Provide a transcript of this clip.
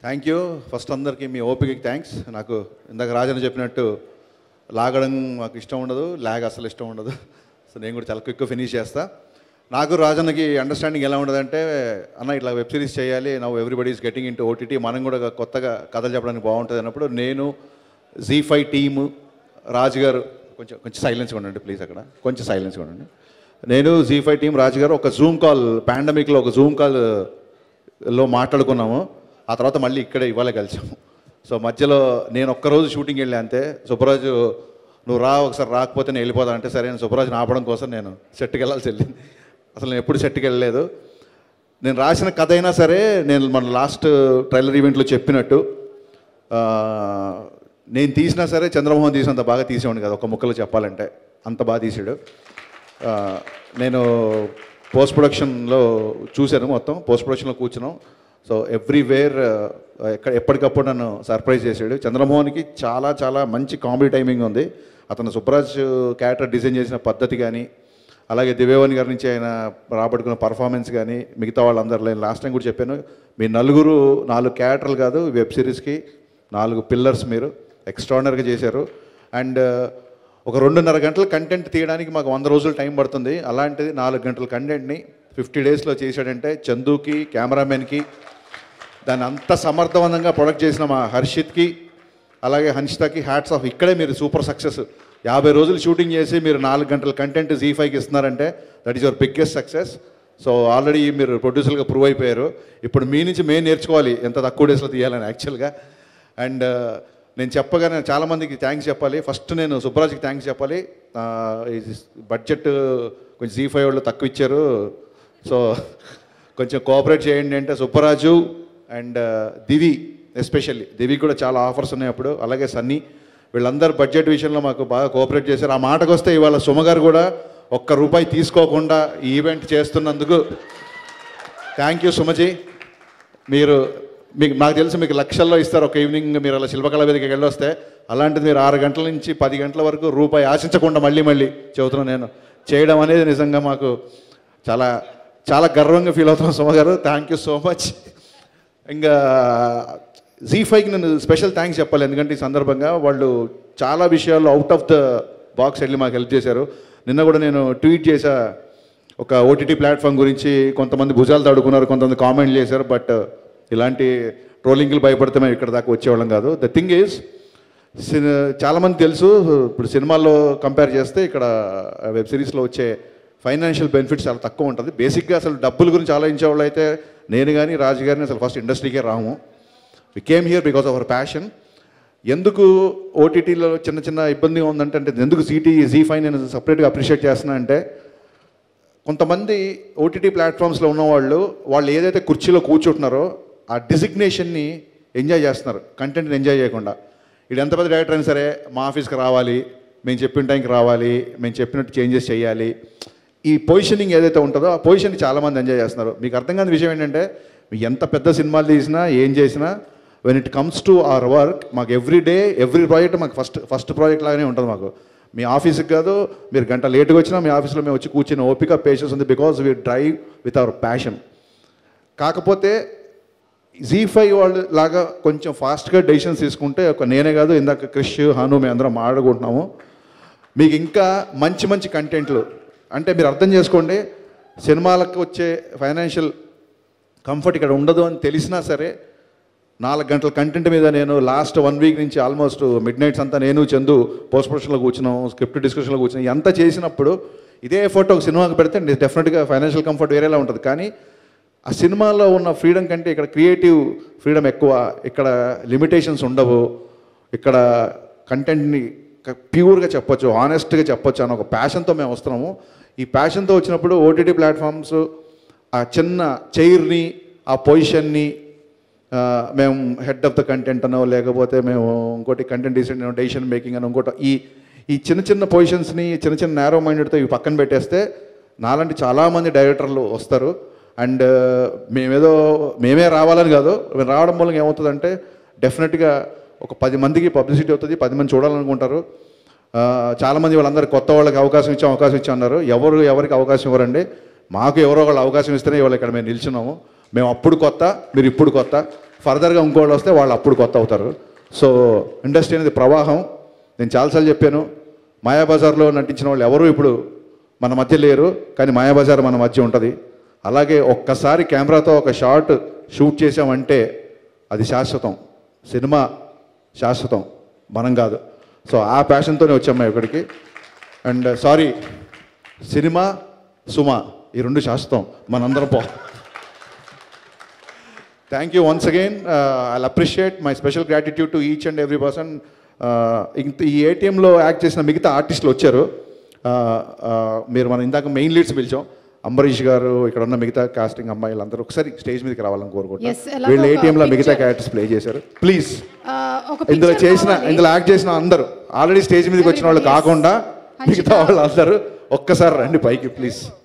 Thank you first అందరికీ మీ ఓపికకి thanks నాకు ఇందాక రాజన్న చెప్పినట్టు లాగడం మాకు ఇష్టం ఉండదు లాగ్ అసలు ఇష్టం ఉండదు సో నేను కూడా చాలా క్విక్ ఫినిష్ చేస్తా నాకు రాజన్నకి అండర్స్టాండింగ్ ఎలా ఉండదంటే అన్న ఇట్లా వెబ్ సిరీస్ చేయాలి నవ్వు everybody is getting into OTT మనం కూడా కొత్తగా కథలు చెప్పడానికి బాగుంటుంది అన్నప్పుడు నేను జీ ఫైవ్ టీము రాజు గారు కొంచెం కొంచెం సైలెన్స్గా ఉండండి ప్లీజ్ అక్కడ కొంచెం సైలెన్స్గా ఉండండి నేను జీ ఫైవ్ టీం రాజు గారు ఒక జూమ్ కాల్ పాండమిక్లో ఒక జూమ్ కాల్ లో మాట్లాడుకున్నాము ఆ తర్వాత మళ్ళీ ఇక్కడే ఇవాళ కలిసాము సో మధ్యలో నేను ఒక్కరోజు షూటింగ్ వెళ్ళా అంతే సుబ్బరాజు నువ్వు రా ఒకసారి రాకపోతే నేను వెళ్ళిపోతా అంటే సరే నేను సుబ్బరాజుని ఆపడం కోసం నేను సెట్కి వెళ్ళాల్సి వెళ్ళింది అసలు నేను ఎప్పుడు సెట్కి వెళ్ళలేదు నేను రాసిన కథ అయినా సరే నేను మన లాస్ట్ ట్రైలర్ ఈవెంట్లో చెప్పినట్టు ఆ, నేను తీసినా సరే చంద్రమోహన్ తీసినంత బాగా తీసేవాడిని కదా ఒక ముక్కలో చెప్పాలంటే అంత బాగా తీసాడు ఆ, నేను పోస్ట్ ప్రొడక్షన్లో చూశాను మొత్తం పోస్ట్ ప్రొడక్షన్లో కూర్చున్నాం సో ఎవ్రీవేర్ ఎక్కడ ఎప్పటికప్పుడు నన్ను సర్ప్రైజ్ చేశాడు చంద్రమోహన్కి చాలా చాలా మంచి కామెడీ టైమింగ్ ఉంది అతను సుబ్రాజ్ క్యారెక్టర్ డిజైన్ చేసిన పద్ధతి కానీ అలాగే దివ్యవాణి గారి నుంచి ఆయన రాబట్టుకున్న పర్ఫార్మెన్స్ కానీ మిగతా వాళ్ళందరూ నేను లాస్ట్ టైం కూడా చెప్పాను మీ నలుగురు నాలుగు క్యారెక్టర్లు కాదు వెబ్ సిరీస్కి నాలుగు పిల్లర్స్ మీరు ఎక్స్ట్రాడనరీగా చేశారు అండ్ ఒక రెండున్నర గంటల కంటెంట్ తీయడానికి మాకు వంద రోజులు టైం పడుతుంది అలాంటిది నాలుగు గంటల కంటెంట్ని ఫిఫ్టీ డేస్లో చేశాడంటే చందుకి కెమెరామెన్కి దాన్ని అంత సమర్థవంతంగా ప్రొడక్ట్ చేసిన మా హర్షిత్కి అలాగే హన్షితకి హ్యాట్స్ ఆఫ్ ఇక్కడే మీరు సూపర్ సక్సెస్ యాభై రోజులు షూటింగ్ చేసి మీరు నాలుగు గంటల కంటెంట్ జీ ఫైవ్కి ఇస్తున్నారంటే that is your biggest success so already మీరు ప్రొడ్యూసర్గా ప్రూవ్ అయిపోయారు ఇప్పుడు మీ నుంచి మేము నేర్చుకోవాలి ఎంత తక్కువ డేస్లో తీయాలని యాక్చువల్గా అండ్ నేను చెప్పగానే చాలామందికి థ్యాంక్స్ చెప్పాలి ఫస్ట్ నేను సుబ్బరాజ్కి థ్యాంక్స్ చెప్పాలి బడ్జెట్ కొంచెం జీ ఫైవ్ వాళ్ళు తక్కువ ఇచ్చారు సో కొంచెం కోఆపరేట్ చేయండి అంటే సుబ్బరాజు అండ్ దివి ఎస్పెషల్లీ దివి కూడా చాలా ఆఫర్స్ ఉన్నాయి అప్పుడు అలాగే సన్నీ వీళ్ళందరూ బడ్జెట్ విషయంలో మాకు బాగా కోఆపరేట్ చేశారు ఆ మాటకు వస్తే ఇవాళ సుమ గారు కూడా ఒక్క రూపాయి తీసుకోకుండా ఈ ఈవెంట్ చేస్తున్నందుకు థ్యాంక్ యూ సుమజీ మీరు మీకు నాకు తెలిసి మీకు లక్షల్లో ఇస్తారు ఒక ఈవినింగ్ మీరు అలా శిల్పకళ వేదికకి వెళ్ళొస్తే అలాంటిది మీరు ఆరు గంటల నుంచి పది గంటల వరకు రూపాయి ఆశించకుండా మళ్ళీ మళ్ళీ చెబుతున్నాను నేను చేయడం అనేది నిజంగా మాకు చాలా చాలా గర్వంగా ఫీల్ అవుతున్నాం Suma garu thank you so much ఇంకా జీ ఫైవ్కి నేను స్పెషల్ థ్యాంక్స్ చెప్పాలి ఎందుకంటే ఈ సందర్భంగా వాళ్ళు చాలా విషయాల్లో అవుట్ ఆఫ్ ద బాక్స్ వెళ్ళి మాకు హెల్ప్ చేశారు నిన్న కూడా నేను ట్వీట్ చేశా ఒక ఓటీటీ ప్లాట్ఫామ్ గురించి కొంతమంది భుజాలు తడుకున్నారు కొంతమంది కామెంట్లు చేశారు బట్ ఇలాంటి ట్రోలింగ్లు భయపడితే మేము ఇక్కడ దాకా వచ్చేవాళ్ళం కాదు ద థింగ్ ఈజ్ సిని చాలామంది తెలుసు ఇప్పుడు సినిమాల్లో కంపేర్ చేస్తే ఇక్కడ వెబ్ సిరీస్లో వచ్చే ఫైనాన్షియల్ బెనిఫిట్స్ చాలా తక్కువ ఉంటుంది బేసిక్గా అసలు డబ్బుల గురించి ఆలోచించే వాళ్ళు అయితే నేను కానీ రాజు గారిని అసలు ఫస్ట్ ఇండస్ట్రీకే Ramu we came here because of our passion ఎందుకు ఓటీటీలో చిన్న చిన్న ఇబ్బందిగా ఉందంటే అంటే ఎందుకు సిటీ జీ ఫైవ్ నేను సపరేట్గా అప్రిషియేట్ చేస్తున్నా అంటే కొంతమంది ఓటీటీ ప్లాట్ఫామ్స్లో ఉన్నవాళ్ళు వాళ్ళు ఏదైతే కుర్చీలో కూర్చుంటున్నారో ఆ డిజిగ్నేషన్ని ఎంజాయ్ చేస్తున్నారు కంటెంట్ని ఎంజాయ్ చేయకుండా ఇది ఎంత పెద్ద డైరెక్టర్ అయినా సరే మా ఆఫీస్కి రావాలి మేము చెప్పిన టైంకి రావాలి మేము చెప్పినట్టు చేంజెస్ చేయాలి ఈ పొజిషనింగ్ ఏదైతే ఉంటుందో ఆ పొజిషన్ని చాలామంది ఎంజాయ్ చేస్తున్నారు మీకు అర్థం కాని విషయం ఏంటంటే మీకు ఎంత పెద్ద సినిమాలు తీసినా ఏం చేసినా when it comes to our work మాకు ఎవ్రీ డే ఎవ్రీ ప్రాజెక్ట్ మాకు ఫస్ట్ ఫస్ట్ ప్రాజెక్ట్ లాగానే ఉంటుంది మాకు మీ ఆఫీస్కి కాదు మీరు గంట లేట్గా వచ్చినా మీ ఆఫీస్లో మేము వచ్చి కూర్చుని ఓపిక పేషెన్స్ ఉంది because we drive with our passion కాకపోతే జీ ఫైవ్ వాళ్ళు లాగా కొంచెం ఫాస్ట్గా డెసిషన్స్ తీసుకుంటే ఒక నేనే కాదు ఇందాక క్రిష్ హను మేము అందరం మాట్లాడుకుంటున్నాము మీకు ఇంకా మంచి మంచి కంటెంట్లు అంటే మీరు అర్థం చేసుకోండి సినిమాలకు వచ్చే ఫైనాన్షియల్ కంఫర్ట్ ఇక్కడ ఉండదు అని తెలిసినా సరే నాలుగు గంటల కంటెంట్ మీద నేను లాస్ట్ వన్ వీక్ నుంచి ఆల్మోస్ట్ మిడ్ నైట్స్ అంతా నేను చందు పోస్ట్ ప్రొడక్షన్లో కూర్చున్నాం స్క్రిప్ట్ డిస్కషన్లో కూర్చున్నాం ఎంత చేసినప్పుడు ఇదే ఫోటో ఒక సినిమాకి పెడితే డెఫినెట్గా ఫైనాన్షియల్ కంఫర్ట్ వేరేలా ఉంటుంది కానీ ఆ సినిమాలో ఉన్న ఫ్రీడమ్ కంటే ఇక్కడ క్రియేటివ్ ఫ్రీడమ్ ఎక్కువ ఇక్కడ లిమిటేషన్స్ ఉండవు ఇక్కడ కంటెంట్ని ప్యూర్గా చెప్పొచ్చు ఆనెస్ట్గా చెప్పొచ్చు అని ఒక ప్యాషన్తో మేము వస్తున్నాము ఈ ప్యాషన్తో వచ్చినప్పుడు ఓటీటీ ప్లాట్ఫామ్స్ ఆ చిన్న చైర్ని ఆ పొజిషన్ని ఆ, మేము హెడ్ ఆఫ్ ద కంటెంట్ అనో లేకపోతే మేము ఇంకోటి కంటెంట్ డిసైన్ డెసిషన్ మేకింగ్ అని ఇంకోటి ఈ ఈ చిన్న చిన్న పొజిషన్స్ని చిన్న చిన్న నేరో మైండెడ్తో ఇవి పక్కన పెట్టేస్తే నాలాంటి చాలామంది డైరెక్టర్లు వస్తారు అండ్ మేమేదో మేమే రావాలని కాదు మేము రావడం మూలంగా ఏమవుతుందంటే డెఫినెట్గా ఒక పది మందికి పబ్లిసిటీ అవుతుంది పది మంది చూడాలనుకుంటారు ఆ, చాలామంది వాళ్ళందరూ కొత్త వాళ్ళకి అవకాశం ఇచ్చాం అవకాశం ఇచ్చాం అన్నారు ఎవరు ఎవరికి అవకాశం ఇవ్వరండి మాకు ఎవరో ఒకళ్ళు అవకాశం ఇస్తేనే ఇవాళ ఇక్కడ మేము నిల్చున్నాము మేము అప్పుడు కొత్త మీరు ఇప్పుడు కొత్త ఫర్దర్గా ఇంకోళ్ళు వస్తే వాళ్ళు అప్పుడు కొత్త అవుతారు సో ఇండస్ట్రీ అనేది ప్రవాహం నేను చాలాసార్లు చెప్పాను మాయాబజార్లో నటించిన వాళ్ళు ఎవరు ఇప్పుడు మన మధ్య లేరు కానీ మాయాబజార్ మన మధ్య ఉంటుంది అలాగే ఒక్కసారి కెమెరాతో ఒక షార్ట్ షూట్ చేసామంటే అది శాశ్వతం సినిమా శాశ్వతం మనం కాదు సో ఆ ప్యాషన్తోనే వచ్చాం మేము ఇక్కడికి అండ్ సారీ సినిమా సుమా ఈ రెండు శాశ్వతం మనందరం పో thank you once again I appreciate my special gratitude to each and every person ఇంత ఈ ఏటీఎంలో యాక్ట్ చేసిన మిగతా ఆర్టిస్టులు వచ్చారు Uh, uh, మీరు మనం ఇందాక మెయిన్ లీడ్స్ పిలిచాం అంబరీష్ గారు ఇక్కడ ఉన్న మిగతా కాస్టింగ్ అమ్మాయిలు అందరూ ఒకసారి స్టేజ్ మీదకి రావాలని Yes, కోరుకుంటున్నాను ఎలాగో వీళ్ళు ఒక ఏటీఎంలో మిగతా picture- క్యారెక్టర్స్ ప్లే చేశారు ప్లీజ్ ఆ, ఒక ఇందులో picture చేసిన కావాలి. ఇందులో యాక్ట్ చేసిన అందరూ ఆల్రెడీ స్టేజ్ మీదకి వచ్చిన వాళ్ళు Everybody, yes. కాకుండా హర్షిత. మిగతా వాళ్ళు అందరూ ఒక్కసారి రండి పైకి ప్లీజ్